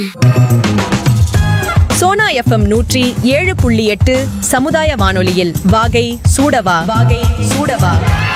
Sona FM நூற்றி ஏழு புள்ளி எட்டு சமுதாய வானொலியில் வாகை சூடவா வாகை சூடவா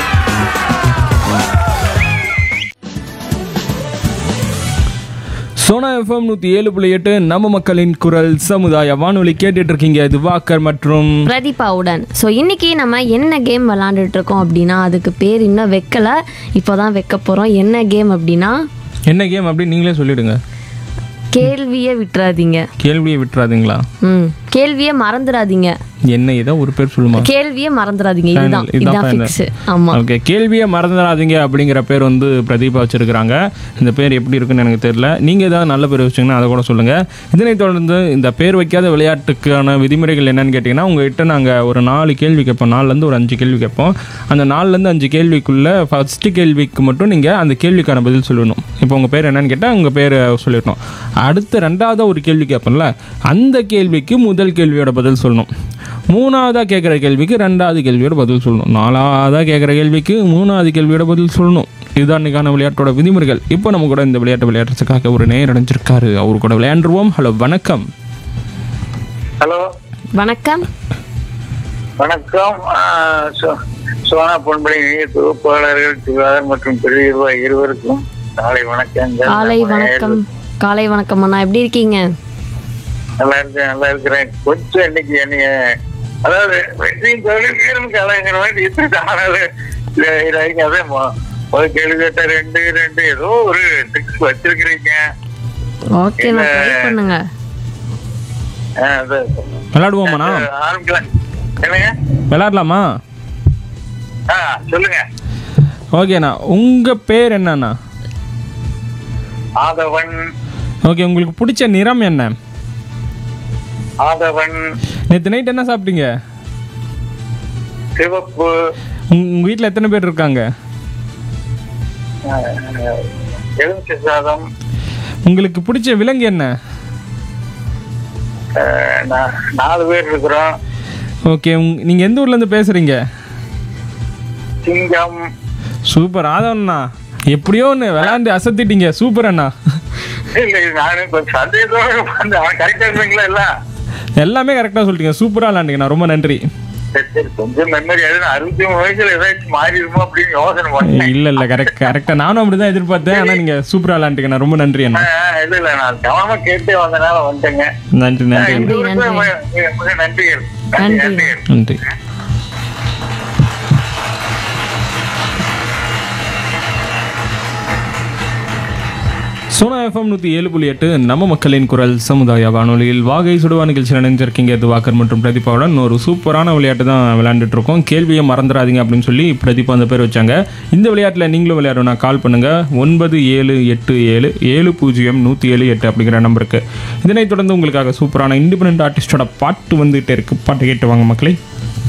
சோனா எஃப்எம் நூற்றி ஏழு புள்ளி எட்டு நம்ம மக்களின் குரல் சமுதாய வானொலி கேட்டுட்டு இருக்கீங்க திவாகர் மற்றும் பிரதீபாவுடன் ஸோ இன்னைக்கு நம்ம என்ன கேம் விளாண்டுட்டு இருக்கோம் அப்படின்னா அதுக்கு பேர் இன்னும் வைக்கல இப்போ தான் வைக்க போகிறோம் என்ன கேம் அப்படின்னா என்ன கேம் அப்படி நீங்களே சொல்லிடுங்க கேள்வியை விட்டுறாதீங்க கேள்வியை விட்டுறாதீங்களா ம் கேள்வியை மறந்துடாதீங்க என்ன ஏதோ ஒரு பேர் சொல்லுமா கேள்வியை மறந்துடாதீங்க இதுதான் Final, இதுதான் final. ஃபிக்ஸ் ஆமாம் ஓகே கேள்வியை மறந்துடாதீங்க அப்படிங்கிற பேர் வந்து பிரதீபா வச்சிருக்கிறாங்க இந்த பேர் எப்படி இருக்குன்னு எனக்கு தெரியல நீங்கள் ஏதாவது நல்ல பேர் வச்சிங்கன்னா அதை கூட சொல்லுங்கள் இதனைத் தொடர்ந்து இந்த பேர் வைக்காத விளையாட்டுக்கான விதிமுறைகள் என்னன்னு கேட்டிங்கன்னா உங்ககிட்ட நாங்கள் ஒரு நாலு கேள்வி கேட்போம் நாலுலேருந்து ஒரு அஞ்சு கேள்வி கேட்போம் அந்த நாலுலேருந்து அஞ்சு கேள்விக்குள்ளே ஃபஸ்ட்டு கேள்விக்கு மட்டும் நீங்கள் அந்த கேள்விக்கான பதில் சொல்லணும் இப்போ உங்கள் பேர் என்னன்னு கேட்டால் உங்கள் பேரை சொல்லிடணும் அடுத்து ரெண்டாவது ஒரு கேள்வி கேட்போம்ல அந்த கேள்விக்கு முதல் கேள்வியோட பதில் சொல்லணும் மூணாவதாக கேட்குற கேள்விக்கு ரெண்டாவது கேள்வியோட பதில் சொல்லணும் நாலாவதாக கேட்குற கேள்விக்கு மூணாவது கேள்வியோட பதில் சொல்லணும் இதுதான் இன்னைக்கான விளையாட்டோட விதிமுறைகள் இப்போ நம்ம கூட இந்த விளையாட்டு விளையாடுறதுக்காக ஒரு நேர் அடைஞ்சிருக்காரு அவர் கூட விளையாண்டுருவோம் ஹலோ வணக்கம் ஹலோ வணக்கம் வணக்கம் ஆஹ் சோ- சோனா பொன்படி இணைய தொகுப்பாளர்கள் திவாகர் மற்றும் பெரியவா இருவருக்கும் காலை வணக்கங்கள் காலை நம்ம வணக்கம் காலை வணக்கம் அண்ணா எப்படி இருக்கீங்க நல்லா இருக்கேன் நல்லா இருக்கிறேன் கொஞ்சம் இன்னைக்கு என்னைய அதாவது வெற்றியும் தொழில் வீரம் கலைங்கிற மாதிரி இத்தனை ஆனாலும் இது இதாகி அதே மொ- ஒரு கேள்வி கேட்ட ரெண்டு ரெண்டு ஏதோ ஒரு ட்ரிக்ஸ் வச்சிருக்கிறீங்க ஓகே நான் ட்ரை பண்ணுங்க ஆஹ் அது விளையாடுவோமாண்ணா ஆரம்பிக்கலாம் என்னங்க விளையாடலாமா ஆ சொல்லுங்க ஓகேண்ணா உங்கள் பேர் என்னண்ணா ஆதவன் ஓகே உங்களுக்கு பிடிச்ச நிறம் என்ன ஆதவன் நேற்று நைட் என்ன சாப்பிட்டீங்க சிவப்பு உங்கள் வீட்டில் எத்தனை பேர் இருக்காங்க ஆஹ், எலுமிச்சை சாதம் உங்களுக்கு பிடிச்ச விலங்கு என்ன ஆஹ், நா- நாலு பேர் இருக்கிறோம் ஓகே உங் நீங்கள் எந்த ஊர்லேருந்து பேசுகிறீங்க சிங்கம் சூப்பர் ஆதவண்ணா எப்படியோ ஒன்று விளையாண்டு அசத்திட்டீங்க சூப்பர் அண்ணா இல்ல இது நானு கொஞ்சம் சந்தேகத்தோட கரெக்டா இருந்தீங்களா எல்லாம் எல்லாமே கரெக்டாக சொல்லிட்டீங்க சூப்பராக விளையாண்டீங்கண்ணா ரொம்ப நன்றி சரி சரி கொஞ்சம் மெமரி ஆகுது அறுபத்தி மூணு வயசுல ஏதாச்சும் மாறிடுமோ அப்படின்னு யோசனை பண்ணேன் இல்லை இல்லை கரெக்ட் கரெக்டாக நானும் அப்படி தான் எதிர்பார்த்தேன் ஆனால் நீங்கள் சூப்பராக விளையாண்டீங்கண்ணா ரொம்ப நன்றி அண்ணா ஆஹ், இல்ல இல்ல நான் கவனமா கேட்டே வந்தனால வந்துட்டேங்க நன்றி நன்றி அண்ணா. இருவருக்கும் மிக- மிக- மிக நன்றிகள் நன்றி நன்றி. நன்றிகள் நன்றி சோனா எஃப்எம் நூற்றி ஏழு புள்ளி எட்டு நம்ம மக்களின் குரல் சமுதாய வானொலியில் வாகை சுடுவா நிகழ்ச்சியில் இணைஞ்சிருக்கீங்க துவாக்கர் மற்றும் பிரதீபாவுடன் ஒரு சூப்பரான விளையாட்டு தான் விளையாண்டுட்டு இருக்கோம் கேள்வியை மறந்துடாதீங்க அப்படின்னு சொல்லி பிரதீபா அந்த பேர் வச்சாங்க இந்த விளையாட்டில் நீங்களும் விளையாடணும்னா கால் பண்ணுங்க ஒன்பது ஏழு எட்டு ஏழு ஏழு பூஜ்ஜியம் நூற்றி ஏழு எட்டு அப்படிங்கிற நம்பருக்கு இதனைத் தொடர்ந்து உங்களுக்காக சூப்பரான இண்டிபெண்ட் ஆர்டிஸ்டோட பாட்டு வந்துகிட்டே இருக்கு பாட்டு கேட்டு வாங்க மக்களே